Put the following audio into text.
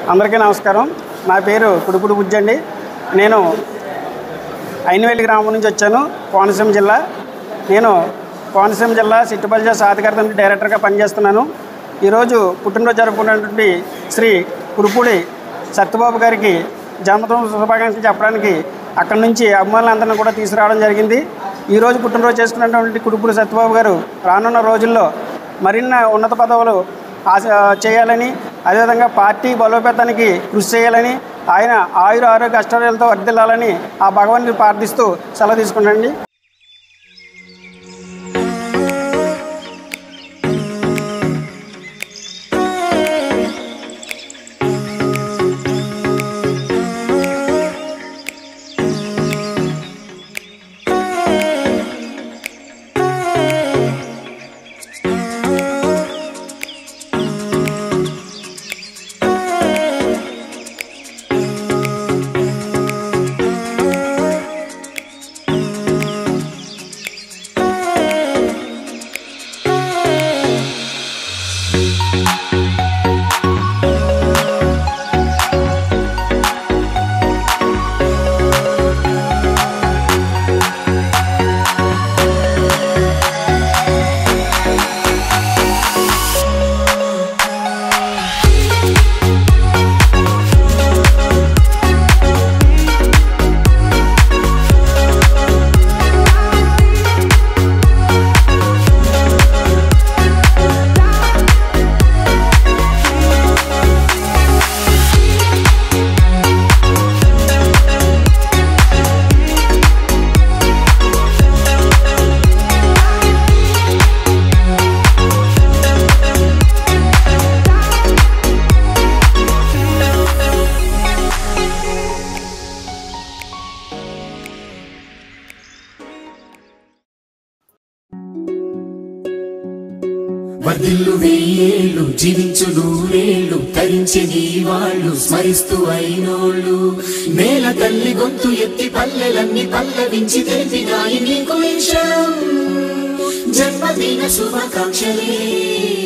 అందరికీ నమస్కారం నా పేరు కుడుకుడు బుజ్జండి నేను అయినవెల్లి గ్రామం నుంచి వచ్చాను కోనసీమ జిల్లా నేను కోనసీమ జిల్లా సిట్టుపల్లి సాధికారత డైరెక్టర్గా పనిచేస్తున్నాను ఈరోజు పుట్టినరోజు జరుపుకున్నటువంటి శ్రీ కురుపూడి సత్యబాబు గారికి జన్మదిన శుభాకాంక్షలు చెప్పడానికి అక్కడి నుంచి అభిమానులందరినీ కూడా తీసుకురావడం జరిగింది ఈరోజు పుట్టినరోజు చేసుకున్నటువంటి కురుపూడి సత్యబాబు గారు రానున్న రోజుల్లో మరిన్ని ఉన్నత పదవులు ఆశ చేయాలని అదేవిధంగా పార్టీ బలోపేతానికి కృషి చేయాలని ఆయన ఆయుర ఆరోగ్య అష్టాలతో వర్దిల్లాలని ఆ భగవాన్ని ప్రార్థిస్తూ సెలవు తీసుకున్నాండి వర్ధిల్లు వెయ్యేళ్ళు జీవించు నూరేళ్ళు తరించే నీ వాళ్ళు స్మరిస్తూ అయినోళ్ళు నేల తల్లి గొంతు ఎత్తి పల్లెలన్నీ పల్లవించి తెలిపినాయి నీకు ఈ క్షణం జన్మదిన శుభాకాంక్షలే